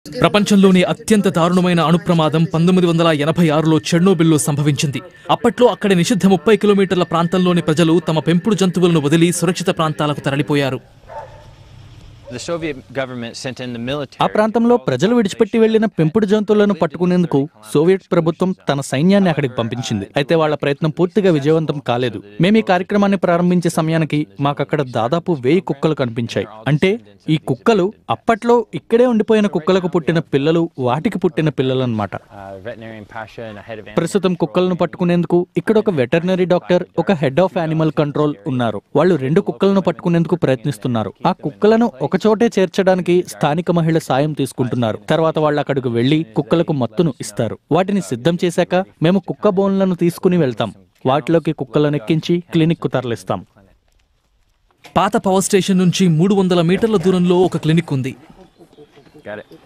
ప్రపంచంలోని అత్యంత దారుణమైన అణుప్రమాదం పంతొమ్మిది వందల ఎనభై ఆరులో చెర్నోబిల్లో సంభవించింది అప్పట్లో అక్కడి నిషిద్ధ ముప్పై కిలోమీటర్ల ప్రాంతంలోని ప్రజలు తమ పెంపుడు జంతువులను వదిలి సురక్షిత ప్రాంతాలకు తరలిపోయారు The Soviet government sent in the military. ఆ ప్రాంతంలో ప్రజలు విడిచిపెట్టి వెళ్లిన పెంపుడు జంతువులను పట్టుకునేందుకు సోవియట్ ప్రభుత్వం తన సైన్యాన్ని అక్కడికి పంపించింది అయితే వాళ్ళ ప్రయత్నం పూర్తిగా విజయవంతం కాలేదు మేము ఈ కార్యక్రమాన్ని ప్రారంభించే సమయానికి మాకక్కడ దాదాపు వెయ్యి కుక్కలు కనిపించాయి అంటే ఈ కుక్కలు అప్పట్లో ఇక్కడే ఉండిపోయిన కుక్కలకు పుట్టిన పిల్లలు వాటికి పుట్టిన పిల్లలు అన్నమాట Uh, veterinarian Pasha and a head of animal. ప్రస్తుతం కుక్కలను పట్టుకునేందుకు ఇక్కడ ఒక వెటర్నరీ డాక్టర్ ఒక హెడ్ ఆఫ్ యానిమల్ కంట్రోల్ ఉన్నారు వాళ్ళు రెండు కుక్కలను పట్టుకునేందుకు ప్రయత్నిస్తున్నారు ఆ కుక్కలను ఒక చోటే చేర్చడానికి స్థానిక మహిళ సాయం తీసుకుంటున్నారు తర్వాత వాళ్ళు అక్కడికి వెళ్లి కుక్కలకు మత్తును ఇస్తారు వాటిని సిద్ధం చేశాక మేము కుక్క బోన్లను తీసుకుని వెళ్తాం వాటిలోకి కుక్కలను ఎక్కించి క్లినిక్ కు తరలిస్తాం పాత పవర్ స్టేషన్ నుంచి మూడు వందల మీటర్ల దూరంలో ఒక క్లినిక్ ఉంది Got it.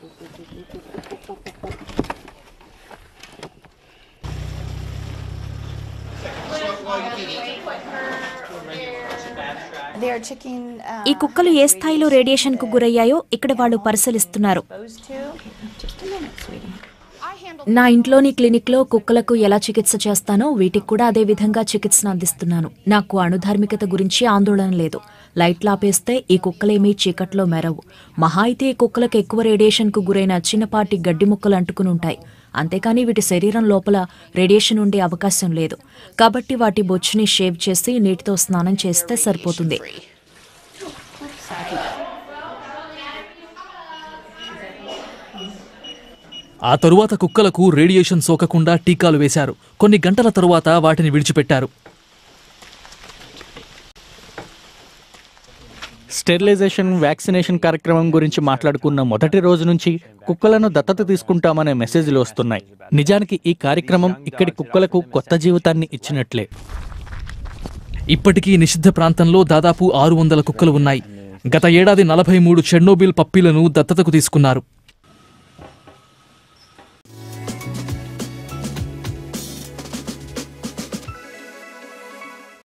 They are checking uh, ఈ కుక్కలు ఏ స్థాయిలో రేడియేషన్ కు గురయ్యాయో ఇక్కడ వాళ్ళు పరిశీలిస్తున్నారు those two. Just a minute, sweetie. I handle నా ఇంట్లోని క్లినిక్ లో కుక్కలకు ఎలా చికిత్స చేస్తానో వీటికి కూడా అదే విధంగా చికిత్సను అందిస్తున్నాను నాకు అణుధార్మికత గురించి ఆందోళన లేదు లైట్లు ఆపేస్తే ఈ కుక్కలేమీ చీకట్లో మెరవు మహా అయితే ఈ కుక్కలకు ఎక్కువ రేడియేషన్ కు గురైన చిన్నపాటి గడ్డి ముక్కలు అంటుకుని ఉంటాయి అంతేకాని వీటి శరీరం లోపల రేడియేషన్ ఉండే అవకాశం లేదు కాబట్టి వాటి బొచ్చుని షేవ్ చేసి నీటితో స్నానం చేస్తే సరిపోతుంది ఆ తరువాత కుక్కలకు రేడియేషన్ సోకకుండా టీకాలు వేశారు కొన్ని గంటల తరువాత వాటిని విడిచిపెట్టారు స్టెరిలైజేషన్ వ్యాక్సినేషన్ కార్యక్రమం గురించి మాట్లాడుకున్న మొదటి రోజు నుంచి కుక్కలను దత్తత తీసుకుంటామనే మెసేజ్లు వస్తున్నాయి నిజానికి ఈ కార్యక్రమం ఇక్కడి కుక్కలకు కొత్త జీవితాన్ని ఇచ్చినట్లే ఇప్పటికీ నిషిద్ధ ప్రాంతంలో దాదాపు ఆరు వందల కుక్కలు ఉన్నాయి గత ఏడాది నలభై మూడు చెర్నోబిల్ పప్పీలను దత్తతకు తీసుకున్నారు